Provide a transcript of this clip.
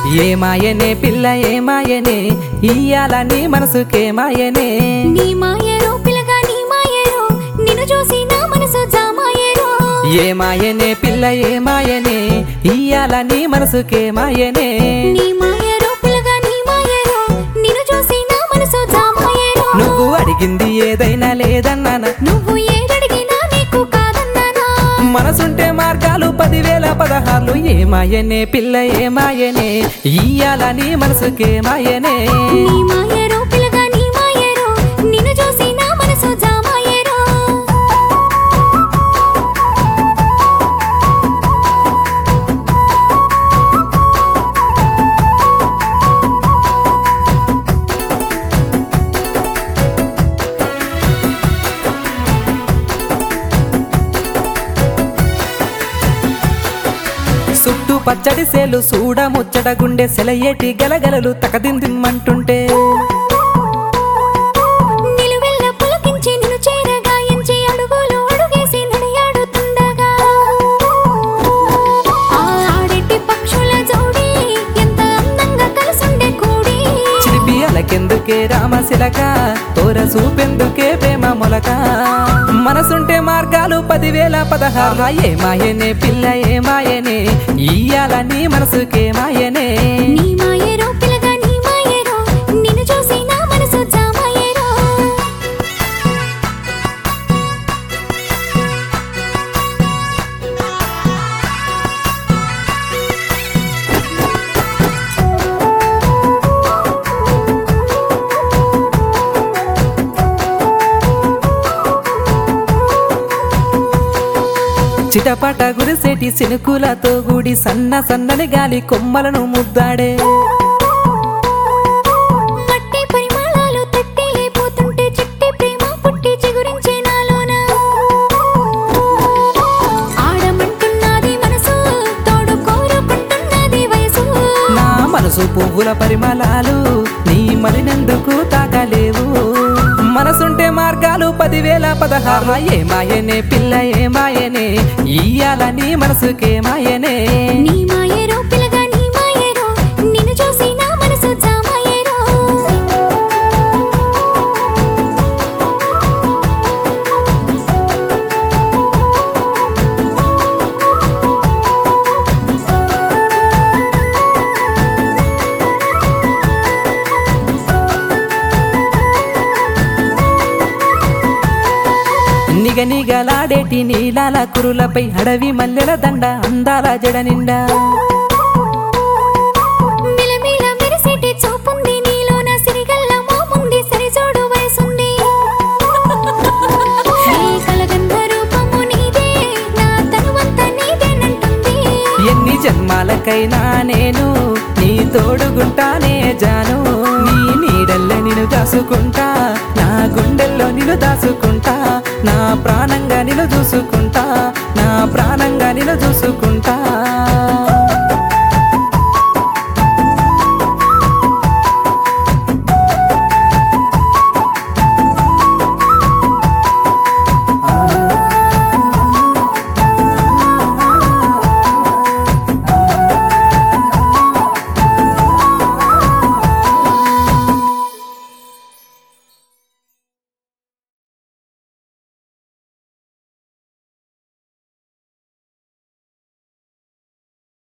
ఏమాయనే పిల్ల ఏమాయనే ఇయ్యాల నీ మనసుకేమాయనే నీ మాయరో పిల్లగా నీ మాయరో నిన్ను చూసి నా మనసు జామాయరో ఏమాయనే పిల్ల ఏమాయనే ఇయ్యాల నీ మనసుకేమాయనే నీ మాయరో పిల్లగా నీ మాయరో నిన్ను చూసి నా మనసు జామాయరో నువ్వు అడిగింది ఏదైనా లేదన్నానా నువ్వు ఏదడిగినా నీకు కాదన్నానా మనసుంటే మార్గాలు పదివేల పదహార్లు ఏమాయనే పిల్ల ఏమాయనే ఇయ్యాల నీ మనసుకేమాయనే నీ మాయరో పిల్లగా నీ మాయరో నిన్ను చూసి నా మనసు జామాయరో చుట్టూ పచ్చడి సేలు చూడ ముచ్చట గుండె సెలయేటి గలగలలు తకదిందిమ్మంటుంటే నిలువెల్ల పులకించి నిన్ను చేరగాయించి అడుగులు అడుగేసి నడియాడుతుండగా ఆ ఆడేటి పక్షుల జోడి ఎంత అందంగా కలిసుండే కూడి చిలిపి అలకెందుకే రామశిలక తోర చూపెందుకే ప్రేమ మొలక మనసుంటే మార్గాలు పదివేల పదహారు ఏమాయనే పిల్ల ఏమాయనే ఇయ్యాల నీ మనసుకేమాయనే నీ మాయరో పిల్లగా నీ మాయరో నిన్ను చూసి నా మనసు జామాయరో చిటపట గురిసేటి సినుకులతో గుడి సన్న సన్నని గాలి కొమ్మలను ముద్దాడే మట్టి పరిమళాలు తట్టి లేపోతుంటే చిట్టి ప్రేమ పుట్టి చిగురించే నాలోన ఆడమంటున్నది మనసు తోడు కోరుకుంటున్నది వయసు నా మనసు పువ్వుల పరిమళాలు నీ మరినందుకు తాకలేవు మనసుంటే మార్గాలు పదివేల పదహారు ఏమాయనే పిల్ల ఏమాయనే ఇయ్యాల నీ మనసుకేమాయనే నీ మాయరో పిల్లగా నీ మాయరో నిన్ను చూసి నా మనసు జామాయరో నిగ నిగలాడేటి నీలాల కురులపై అడవి మల్లెల దండ అందాల జడ నిండా మిలమిల మెరిసేటి చూపుంది నీలోన సిరిగల్ల మోముంది సరిజోడు వయసుంది నీ కలగంధ రూపము నీదే నా తనువంతా నీదేనంటుంది ఎన్ని జన్మాలకైనా నేను నీ తోడుగుంటానే జాను నీ నీడల్లో నిన్ను దాసుకుంటా నా గుండెల్లో నిన్ను దాసుకుంటా నా ప్రాణ